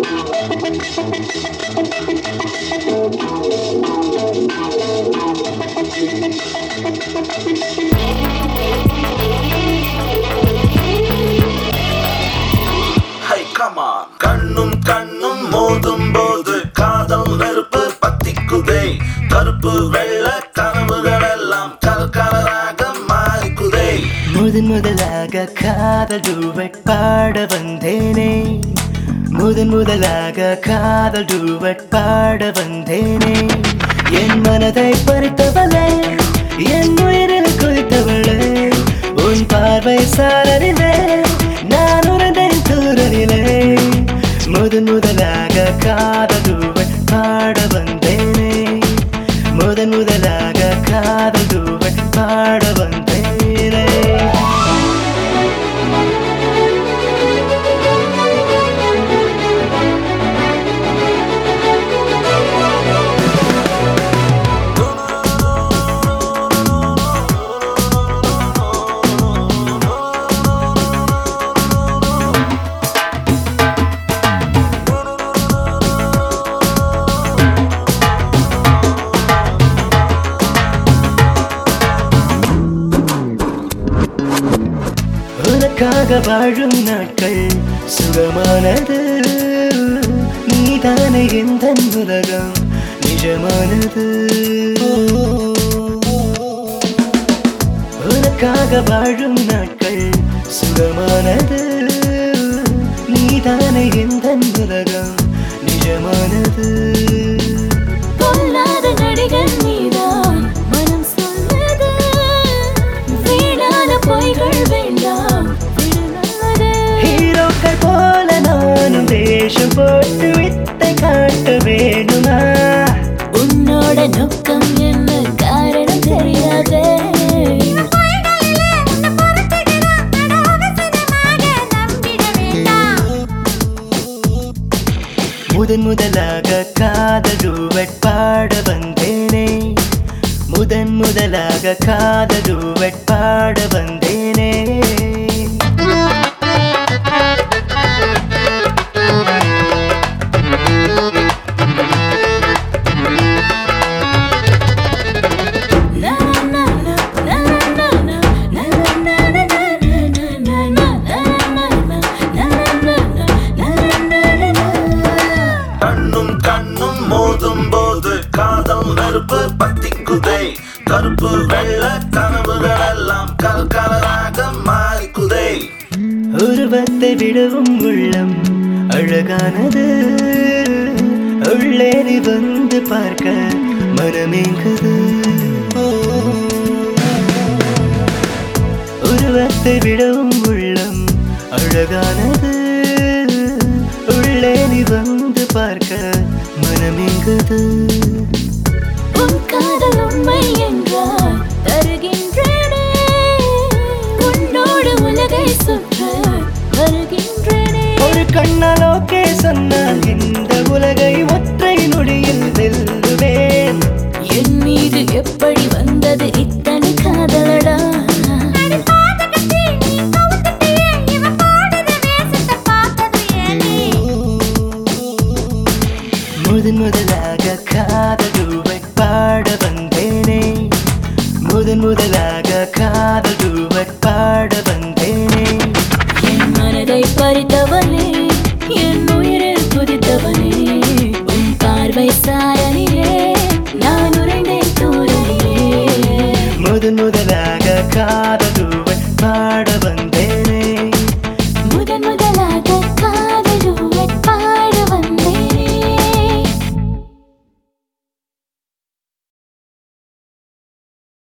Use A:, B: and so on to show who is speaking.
A: Hey, come on. கண்ணும் கண்ணும் மோதும் போது காதல் நெருப்பு பத்திக்குதே கருப்பு வெள்ள கனவுகள் எல்லாம் கலகலராக மாறிக்குதே
B: முதன் முதலாக காதல் டூவட் பாட வந்தேனே முதன் முதலாக காதல் டூவட் பாட வந்தேனே என் மனதை பறித்தவளே என் உயிரில் குதித்தவளே உன் பார்வை சாரலிலே நான் உறந்தேன் தூரலிலே முதன் முதலாக காதல் டூவட் பாட வந்தேனே முதன் முதலாக காதல் டூவட் பாட வந்தேனே உனக்காக வாழும் நாட்கள் சுகமானது நீதானே எந்த உலகம் நிஜமானது உனக்காக வாழும் நாட்கள் சுகமானது நீதானே எந்த உலகம் நிஜமானது
C: பொல்லாத நடிகன் நீதான் மனம் சொன்னது வீணான பொய்கள் வேண்டாம் விடுநாதே.
B: ஹீரோக்கள் போல நானும் வேஷம் போட்டு வித்தை காட்ட வேணுமா
C: உன்னோட நோக்கம் என்ன காரணம் தெரியாதே
B: முதன் முதலாக காதல் டூவட் பாட வந்தேனே முதன் முதலாக காதல் டூவட் பாட வந்தேனே
C: Na, na, na, na, na, na, na, na, na, na, na, na, na, na, na, na, na, na, na, na.
A: கண்ணும் கண்ணும் மோதும் போது காதல் நெருப்பு பத்திக்குதே கருப்பு வெள்ள கனவுகள் எல்லாம் கலகலராக மாறிக்குதே
B: உருவத்தை விடவும் உள்ளம் அழகானது உள்ளே நீ வந்து பார்க்க மனமேங்குது உருவத்தை விடவும் உள்ளம் அழகானது உள்ளே நீ வந்து பார்க்க மனமேங்குது
C: உன் காதல் உண்மை என்றால் தருகின்றேனே உன்னோடு உலகை சுற்ற வருகின்றேனே
B: ஒரு கண்ணால் ஓகே சொன்னால் இந்த உலகை ஒற்றை நொடியில் வெல்லுவேன்
C: என் மீது எப்படி வந்தது இத்தனை காதலடா
B: முதன் முதலாக காதல் டூவட் பாட வந்தேனே முதன் முதலாக காதல் டூவட் பாட வந்தேனே
C: என் மனதை பறித்தவனே என் உயிரில் குதித்தவனே உன் பார்வை சார